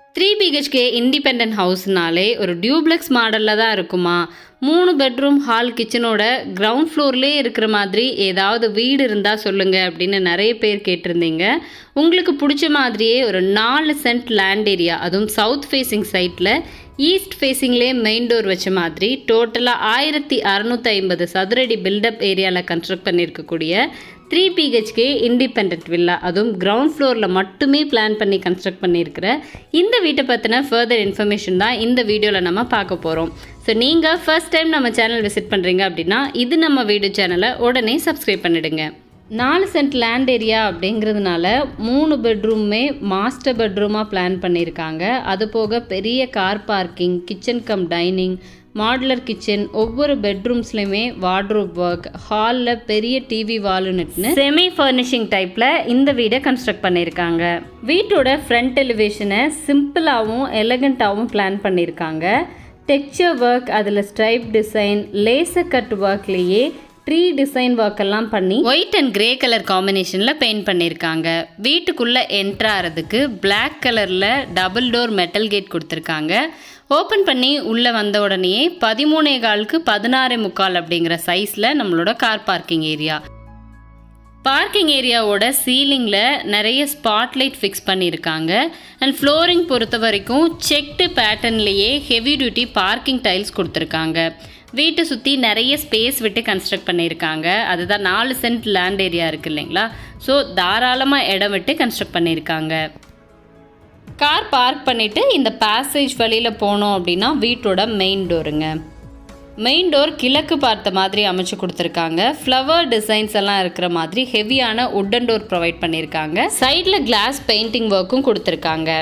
three BHK independent ஹவுஸ்னாலே ஒரு duplex மாடலில் தான் இருக்குமா மூணு பெட்ரூம் ஹால் கிச்சனோட கிரவுண்ட் ஃப்ளோர்லேயே இருக்கிற மாதிரி ஏதாவது வீடு இருந்தால் சொல்லுங்கள் அப்படின்னு நிறைய பேர் கேட்டிருந்தீங்க உங்களுக்கு பிடிச்ச மாதிரியே ஒரு நாலு சென்ட் லேண்ட் ஏரியா அதுவும் சவுத் ஃபேஸிங் சைட்டில் ஈஸ்ட் ஃபேஸிங்லேயே மெயின் டோர் வச்ச மாதிரி டோட்டலாக ஆயிரத்தி அறநூற்றி ஐம்பது சதுரடி பில்டப் ஏரியாவில் கன்ஸ்ட்ரக்ட் பண்ணியிருக்கக்கூடிய த்ரீ பிஹெச்கே இண்டிபெண்ட் வில்லா அதுவும் கிரவுண்ட் ஃப்ளோரில் மட்டுமே பிளான் பண்ணி கன்ஸ்ட்ரக்ட் பண்ணியிருக்கிற இந்த வீட்டை பற்றின ஃபர்தர் இன்ஃபர்மேஷன் தான் இந்த வீடியோவில் நம்ம பார்க்க போகிறோம் ஸோ நீங்கள் ஃபர்ஸ்ட் டைம் நம்ம சேனல் விசிட் பண்ணுறீங்க அப்படின்னா இது நம்ம வீடியோ சேனலை உடனே சப்ஸ்கிரைப் பண்ணிடுங்க நாலு சென்ட் லேண்ட் ஏரியா அப்படிங்கிறதுனால மூணு பெட்ரூமே மாஸ்டர் பெட்ரூமாக பிளான் பண்ணியிருக்காங்க அது போக பெரிய car parking kitchen cum dining modular kitchen ஒவ்வொரு பெட்ரூம்ஸ்லையுமே வார்ட்ரோப் ஒர்க் ஹாலில் பெரிய டிவி வால்னுட்னு செமி ஃபர்னிஷிங் டைப்பில் இந்த வீடை கன்ஸ்ட்ரக்ட் பண்ணியிருக்காங்க வீட்டோட ஃப்ரண்ட் எலிவேஷனை சிம்பிளாகவும் எலகண்ட்டாகவும் பிளான் பண்ணியிருக்காங்க டெக்ஸ்சர் ஒர்க் அதில் ஸ்ட்ரைப் டிசைன் லேசர் கட் ஒர்க்லேயே ட்ரீ டிசைன் ஒர்க் எல்லாம் பண்ணி ஒயிட் அண்ட் கிரே கலர் காம்பினேஷனில் பெயிண்ட் பண்ணியிருக்காங்க வீட்டுக்குள்ளே என்ட்ரு ஆகிறதுக்கு பிளாக் கலரில் டபுள் டோர் மெட்டல் கேட் கொடுத்துருக்காங்க ஓப்பன் பண்ணி உள்ளே வந்த உடனேயே பதிமூணே காலுக்கு பதினாறு முக்கால் அப்படிங்கிற சைஸில் நம்மளோட கார் பார்க்கிங் ஏரியா பார்க்கிங் ஏரியாவோட சீலிங்கில் நிறைய ஸ்பாட்லைட் ஃபிக்ஸ் பண்ணியிருக்காங்க அண்ட் ஃப்ளோரிங் பொறுத்த வரைக்கும் செக்டு பேட்டர்ன்லேயே ஹெவி டியூட்டி பார்க்கிங் டைல்ஸ் கொடுத்துருக்காங்க வீட்டை சுற்றி நிறைய ஸ்பேஸ் விட்டு கன்ஸ்ட்ரக்ட் பண்ணியிருக்காங்க அதுதான் நாலு சென்ட் லேண்ட் ஏரியா இருக்குது இல்லைங்களா ஸோ தாராளமாக இடம் விட்டு கன்ஸ்ட்ரக்ட் பண்ணியிருக்காங்க கார் பார்க் பண்ணிவிட்டு இந்த பேசேஜ் வழியில் போனோம் அப்படின்னா வீட்டோட மெயின் டோருங்க மெயின் டோர் கிழக்கு பார்த்த மாதிரி அமைச்சு கொடுத்துருக்காங்க ஃப்ளவர் டிசைன்ஸ் எல்லாம் இருக்கிற மாதிரி ஹெவியான உட்டன் டோர் ப்ரொவைட் பண்ணியிருக்காங்க சைடில் கிளாஸ் பெயிண்டிங் ஒர்க்கும் கொடுத்துருக்காங்க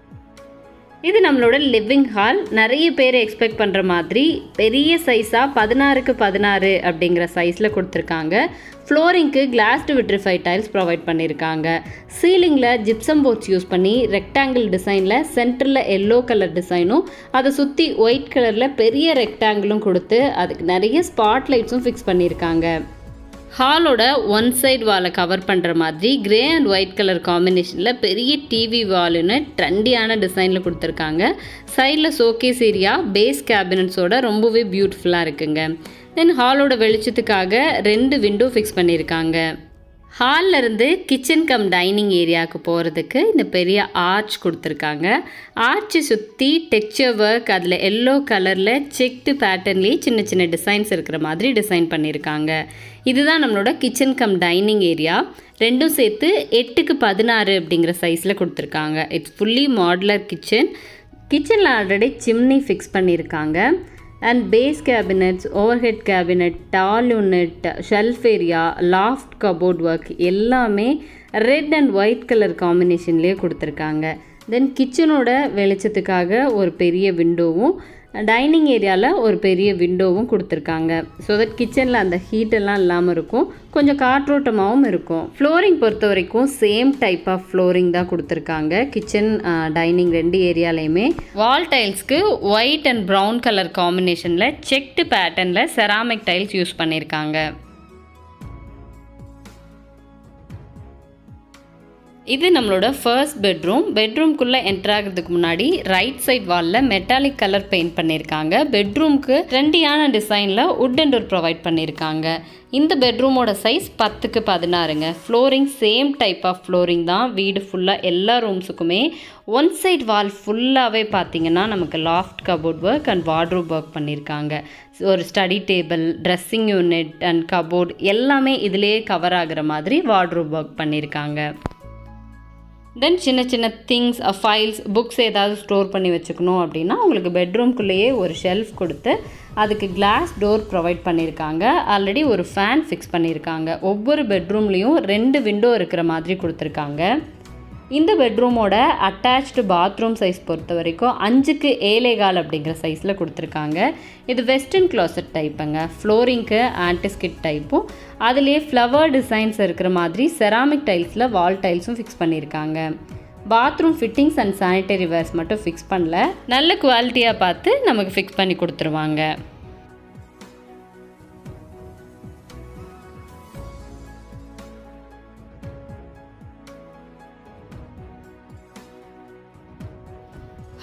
இது நம்மளோட லிவிங் ஹால் நிறைய பேர் எக்ஸ்பெக்ட் பண்ணுற மாதிரி பெரிய சைஸாக பதினாறுக்கு பதினாறு அப்படிங்கிற சைஸில் கொடுத்துருக்காங்க ஃப்ளோரிங்க்கு கிளாஸ்டு விட்ரிஃபை டைல்ஸ் ப்ரொவைட் பண்ணியிருக்காங்க சீலிங்கில் ஜிப்சம் போர்ட்ஸ் யூஸ் பண்ணி ரெக்டாங்கிள் டிசைனில் சென்டரில் எல்லோ கலர் டிசைனும் அதை சுற்றி ஒயிட் கலரில் பெரிய ரெக்டாங்கிளும் கொடுத்து அதுக்கு நிறைய ஸ்பாட் லைட்ஸும் ஃபிக்ஸ் பண்ணியிருக்காங்க ஹாலோட ஒன் சைடு வாலை கவர் பண்ணுற மாதிரி கிரே அண்ட் ஒயிட் கலர் காம்பினேஷனில் பெரிய டிவி வால்னு ட்ரெண்டியான டிசைனில் கொடுத்துருக்காங்க சைடில் ஷோகேஸ் ஏரியா பேஸ் கேபினட்ஸோட ரொம்பவே பியூட்டிஃபுல்லாக இருக்குங்க தென் ஹாலோட வெளிச்சத்துக்காக ரெண்டு விண்டோ ஃபிக்ஸ் பண்ணியிருக்காங்க ஹாலில் இருந்து கிச்சன் கம் டைனிங் ஏரியாவுக்கு போகிறதுக்கு இந்த பெரிய ஆர்ச் கொடுத்துருக்காங்க ஆர்ச்சை சுற்றி டெக்ஸ்சர் ஒர்க் அதில் எல்லோ கலரில் செக்டு பேட்டர்ன்லேயே சின்ன சின்ன டிசைன்ஸ் இருக்கிற மாதிரி டிசைன் பண்ணியிருக்காங்க இதுதான் நம்மளோட கிச்சன் கம் டைனிங் ஏரியா ரெண்டும் சேர்த்து எட்டுக்கு பதினாறு அப்படிங்கிற சைஸில் கொடுத்துருக்காங்க இட்ஸ் ஃபுல்லி மாடுலர் கிச்சன் கிச்சனில் ஆல்ரெடி சிம்னி ஃபிக்ஸ் பண்ணியிருக்காங்க and base cabinets overhead cabinet tall unit shelf area loft cupboard work எல்லாமே ரெட் அண்ட் ஒயிட் கலர் காம்பினேஷன்லேயே கொடுத்துருக்காங்க தென் கிச்சனோட வெளிச்சத்துக்காக ஒரு பெரிய விண்டோவும் டைனிங் ஏரியாவில் ஒரு பெரிய விண்டோவும் கொடுத்துருக்காங்க ஸோ தட் கிச்சனில் அந்த ஹீட்டெல்லாம் இல்லாமல் இருக்கும் கொஞ்சம் காற்றோட்டமாகவும் இருக்கும் ஃப்ளோரிங் பொறுத்த வரைக்கும் சேம் டைப் ஆஃப் ஃப்ளோரிங் தான் கொடுத்துருக்காங்க கிச்சன் டைனிங் ரெண்டு ஏரியாலையுமே வால் டைல்ஸ்க்கு ஒயிட் அண்ட் ப்ரௌன் கலர் காம்பினேஷனில் செக்டு பேட்டர்னில் செராமிக் டைல்ஸ் யூஸ் பண்ணியிருக்காங்க இது நம்மளோட ஃபர்ஸ்ட் பெட்ரூம் பெட்ரூம்குள்ளே என்டர் ஆகிறதுக்கு முன்னாடி ரைட் சைட் வாலில் மெட்டாலிக் கலர் பெயிண்ட் பண்ணியிருக்காங்க பெட்ரூம்க்கு ட்ரெண்டியான டிசைனில் உட் அண்ட் டோர் ப்ரொவைட் பண்ணியிருக்காங்க இந்த பெட்ரூமோட சைஸ் பத்துக்கு பதினாறுங்க flooring same type of flooring தான் வீடு ஃபுல்லாக எல்லா ரூம்ஸுக்குமே ஒன் சைட் வால் ஃபுல்லாகவே பார்த்தீங்கன்னா நமக்கு loft cupboard work and wardrobe work பண்ணியிருக்காங்க ஒரு study table dressing unit and cupboard எல்லாமே இதிலேயே கவர் ஆகிற மாதிரி வார்ட்ரோப் ஒர்க் பண்ணியிருக்காங்க தென் சின்ன சின்ன திங்ஸ் ஃபைல்ஸ் புக்ஸ் ஏதாவது ஸ்டோர் பண்ணி வச்சுக்கணும் அப்படின்னா உங்களுக்கு பெட்ரூம்குள்ளேயே ஒரு ஷெல்ஃப் கொடுத்து அதுக்கு கிளாஸ் டோர் ப்ரொவைட் பண்ணியிருக்காங்க ஆல்ரெடி ஒரு ஃபேன் ஃபிக்ஸ் பண்ணியிருக்காங்க ஒவ்வொரு பெட்ரூம்லேயும் ரெண்டு விண்டோ இருக்கிற மாதிரி கொடுத்துருக்காங்க இந்த பெட்ரூமோட அட்டாச்டு பாத்ரூம் சைஸ் பொறுத்த வரைக்கும் அஞ்சுக்கு ஏலேகால் அப்படிங்கிற சைஸில் கொடுத்துருக்காங்க இது வெஸ்டர்ன் க்ளாசட் டைப்புங்க ஃப்ளோரிங்க்கு ஆன்டிஸ்கிட் டைப்பும் அதுலேயே ஃப்ளவர் டிசைன்ஸ் இருக்கிற மாதிரி செராமிக் டைல்ஸில் வால் டைல்ஸும் ஃபிக்ஸ் பண்ணியிருக்காங்க bathroom fittings and sanitary wares மட்டும் ஃபிக்ஸ் பண்ணல நல்ல குவாலிட்டியாக பார்த்து நமக்கு ஃபிக்ஸ் பண்ணி கொடுத்துருவாங்க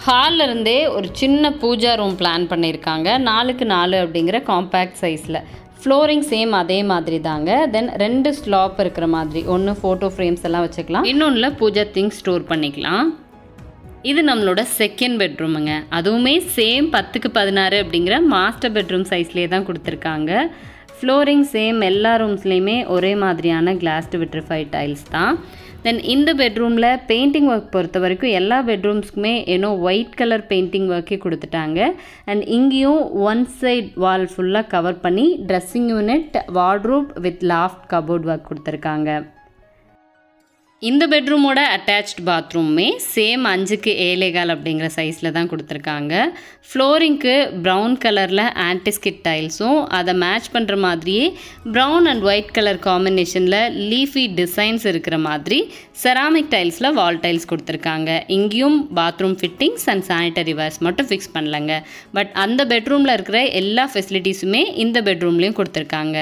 ஹாலில் இருந்தே ஒரு சின்ன பூஜா ரூம் பிளான் பண்ணியிருக்காங்க நாலுக்கு நாலு அப்படிங்கிற காம்பேக்ட் சைஸில் ஃப்ளோரிங் சேம் அதே மாதிரி தாங்க தென் ரெண்டு ஸ்லாப் இருக்கிற மாதிரி ஒன்று ஃபோட்டோ ஃப்ரேம்ஸ் எல்லாம் வச்சுக்கலாம் இன்னொன்றில் பூஜா திங்ஸ் ஸ்டோர் பண்ணிக்கலாம் இது நம்மளோட செகண்ட் பெட்ரூமுங்க அதுவுமே சேம் பத்துக்கு பதினாறு அப்படிங்கிற மாஸ்டர் பெட்ரூம் சைஸ்லேயே தான் கொடுத்துருக்காங்க ஃப்ளோரிங் சேம் எல்லா ரூம்ஸ்லேயுமே ஒரே மாதிரியான கிளாஸ்டு விட்ரிஃபைட் டைல்ஸ் தான் தென் இந்த பெட்ரூமில் பெயிண்டிங் ஒர்க் பொறுத்த வரைக்கும் எல்லா பெட்ரூம்ஸ்க்குமே ஏன்னோ ஒயிட் கலர் பெயிண்டிங் ஒர்க்கே கொடுத்துட்டாங்க அண்ட் இங்கேயும் ஒன் சைட் வால் ஃபுல்லாக கவர் பண்ணி dressing unit wardrobe with loft cupboard work கொடுத்துருக்காங்க இந்த பெட்ரூமோட அட்டாச்ட் பாத்ரூமே சேம் அஞ்சுக்கு ஏழேகால் அப்படிங்கிற சைஸில் தான் கொடுத்துருக்காங்க ஃப்ளோரிங்க்கு ப்ரௌன் கலரில் ஆன்டிஸ்கிட் டைல்ஸும் அதை மேட்ச் பண்ணுற மாதிரியே ப்ரௌன் அண்ட் ஒயிட் கலர் காம்பினேஷனில் லீஃபி டிசைன்ஸ் இருக்கிற மாதிரி செராமிக் டைல்ஸில் வால் டைல்ஸ் கொடுத்துருக்காங்க இங்கேயும் bathroom fittings and sanitary wares மட்டும் ஃபிக்ஸ் பண்ணலங்க பட் அந்த பெட்ரூமில் இருக்கிற எல்லா ஃபெசிலிட்டிஸுமே இந்த பெட்ரூம்லேயும் கொடுத்துருக்காங்க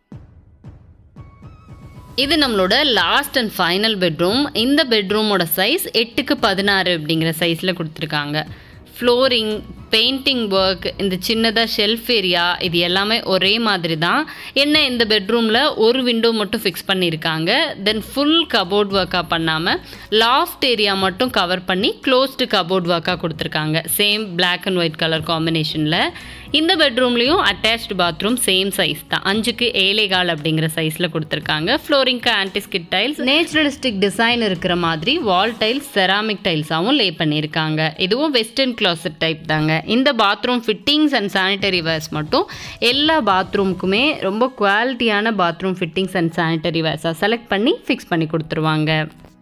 இது நம்மளோட லாஸ்ட் அண்ட் ஃபைனல் பெட்ரூம் இந்த பெட்ரூமோட சைஸ் எட்டுக்கு பதினாறு அப்படிங்கிற சைஸில் கொடுத்துருக்காங்க ஃப்ளோரிங் பெயிண்டிங் ஒர்க் இந்த சின்னதாக ஷெல்ஃப் ஏரியா இது எல்லாமே ஒரே மாதிரி தான் என்ன இந்த பெட்ரூமில் ஒரு விண்டோ மட்டும் ஃபிக்ஸ் பண்ணியிருக்காங்க தென் ஃபுல் கபோர்ட் ஒர்க்காக பண்ணாமல் லாஃப்ட் ஏரியா மட்டும் கவர் பண்ணி க்ளோஸ்டு கபோர்ட் ஒர்க்காக கொடுத்துருக்காங்க same black and white colour காம்பினேஷனில் இந்த பெட்ரூம்லேயும் அட்டாச்டு பாத்ரூம் சேம் சைஸ் தான் அஞ்சுக்கு ஏழேகால் அப்படிங்கிற சைஸில் கொடுத்துருக்காங்க ஃப்ளோரிங்க்கு ஆன்டிஸ்கிட் டைல்ஸ் நேச்சுரலிஸ்டிக் டிசைன் இருக்கிற மாதிரி வால் டைல்ஸ் செராமிக் டைல்ஸாகவும் லே பண்ணியிருக்காங்க இதுவும் வெஸ்டர்ன் கிளாசட் டைப் தாங்க இந்த bathroom fittings and sanitary wares மட்டும் எல்லா பாத்ரூம்க்குமே ரொம்ப குவாலிட்டியான பாத்ரூம் ஃபிட்டிங்ஸ் அண்ட் சானிட்டரி வேர்ஸாக செலக்ட் பண்ணி ஃபிக்ஸ் பண்ணி கொடுத்துருவாங்க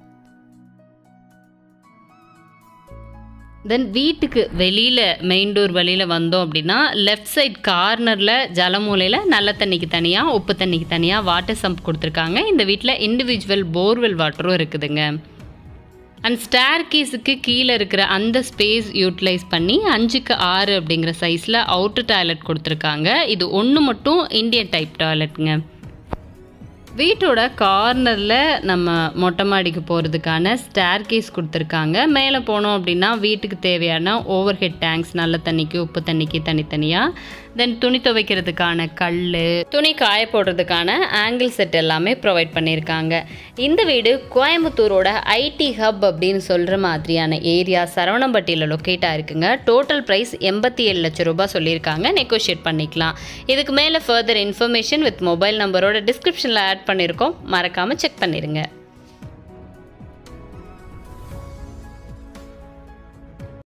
தென் வீட்டுக்கு வெளியில் மெயின் டோர் வழியில் வந்தோம் அப்படின்னா லெஃப்ட் சைட் கார்னரில் ஜலமூலையில் நல்ல தண்ணிக்கு தனியாக உப்பு தண்ணிக்கு தனியாக வாட்டர் சம்ப் கொடுத்துருக்காங்க இந்த வீட்டில் இண்டிவிஜுவல் போர்வெல் வாட்டரும் இருக்குதுங்க அண்ட் ஸ்டேர் கேஸுக்கு கீழே இருக்கிற அந்த ஸ்பேஸ் யூட்டிலைஸ் பண்ணி அஞ்சுக்கு ஆறு அப்படிங்கிற சைஸில் அவுட்டர் டாய்லெட் கொடுத்துருக்காங்க இது ஒன்று மட்டும் இந்தியன் டைப் டாய்லெட்டுங்க வீட்டோட கார்னரில் நம்ம மொட்டை மாடிக்கு போகிறதுக்கான ஸ்டேர் கேஸ் கொடுத்துருக்காங்க மேலே போனோம் அப்படின்னா வீட்டுக்கு தேவையான ஓவர் ஹெட் டேங்க்ஸ் நல்ல தண்ணிக்கு உப்பு தண்ணிக்கு தனித்தனியாக தென் துணி துவைக்கிறதுக்கான கல் துணி காய போடுறதுக்கான ஆங்கிள் செட் எல்லாமே ப்ரொவைட் பண்ணியிருக்காங்க இந்த வீடு கோயம்புத்தூரோட ஐடி ஹப் அப்படின்னு சொல்கிற மாதிரியான ஏரியா சரவணம்பட்டியில் லொக்கேட் ஆயிருக்குங்க டோட்டல் ப்ரைஸ் எண்பத்தி ஏழு லட்சம் ரூபாய் சொல்லியிருக்காங்க நெகோஷியேட் பண்ணிக்கலாம் இதுக்கு மேலே ஃபர்தர் இன்ஃபர்மேஷன் வித் மொபைல் நம்பரோட டிஸ்கிரிப்ஷனில் ஆட் பண்ணியிருக்கோம் மறக்காமல் செக் பண்ணிடுங்க